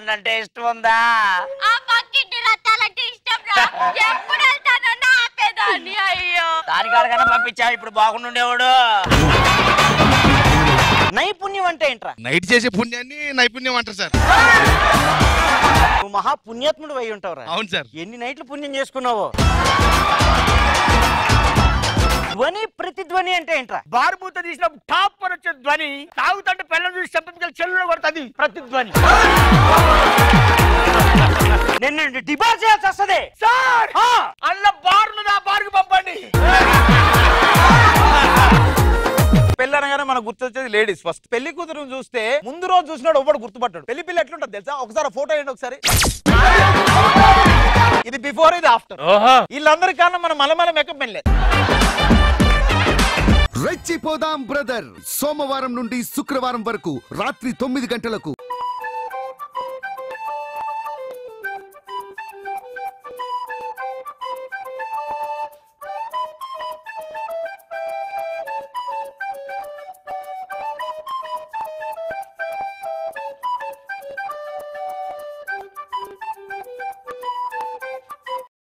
రత్తాలన్న అంటే ఇష్టం ఉందా ఆ పక్కింటి రత్తాలంటే ఇష్టం రా ఎప్పుడు వెళ్తానన్నా ఆపేదాన్ని అయ్యో దానికాడకన్నా పంపించావు ఇప్పుడు బాగుండేవాడు నైపుణ్యం అంటే ఏంట్రా నైట్ చేసే పుణ్యాన్ని నైపుణ్యం అంటారు సార్ నువ్వు మహా పుణ్యాత్ముడు అయి ఉంటావురా అవును సార్ ఎన్ని నైట్లు పుణ్యం చేసుకున్నావో ధ్వని ప్రతిధ్వని అంటే ఏంట్రా బారుబూత తీసినప్పుడు టాప్ అని వచ్చే ధ్వని తాగుతుంటే పిల్లలు చూసి చెప్పిన చెల్లు కొడుతుంది ప్రతిధ్వని నేను డిబార్ చేయాల్సి వస్తుంది సార్ అల్ల బార్లు నా బార్కు పంపండి పెళ్లి అనగానే మనకు గుర్తొచ్చేది లేడీస్ ఫస్ట్ పెళ్లి కూతురు చూస్తే ముందు రోజు చూసినాడు ఒకడు గుర్తుపట్టాడు పెళ్లి పిల్ల ఎట్లుంటుంది తెలుసా ఒకసారి ఆ ఫోటో ఏంటి ఒకసారి ఇది బిఫోర్ ఇది ఆఫ్టర్ వీళ్ళందరి కారణం మన మలమల మేకప్ వెళ్ళలేదు రెచ్చిపోదాం బ్రదర్ సోమవారం నుండి శుక్రవారం వరకు రాత్రి తొమ్మిది గంటలకు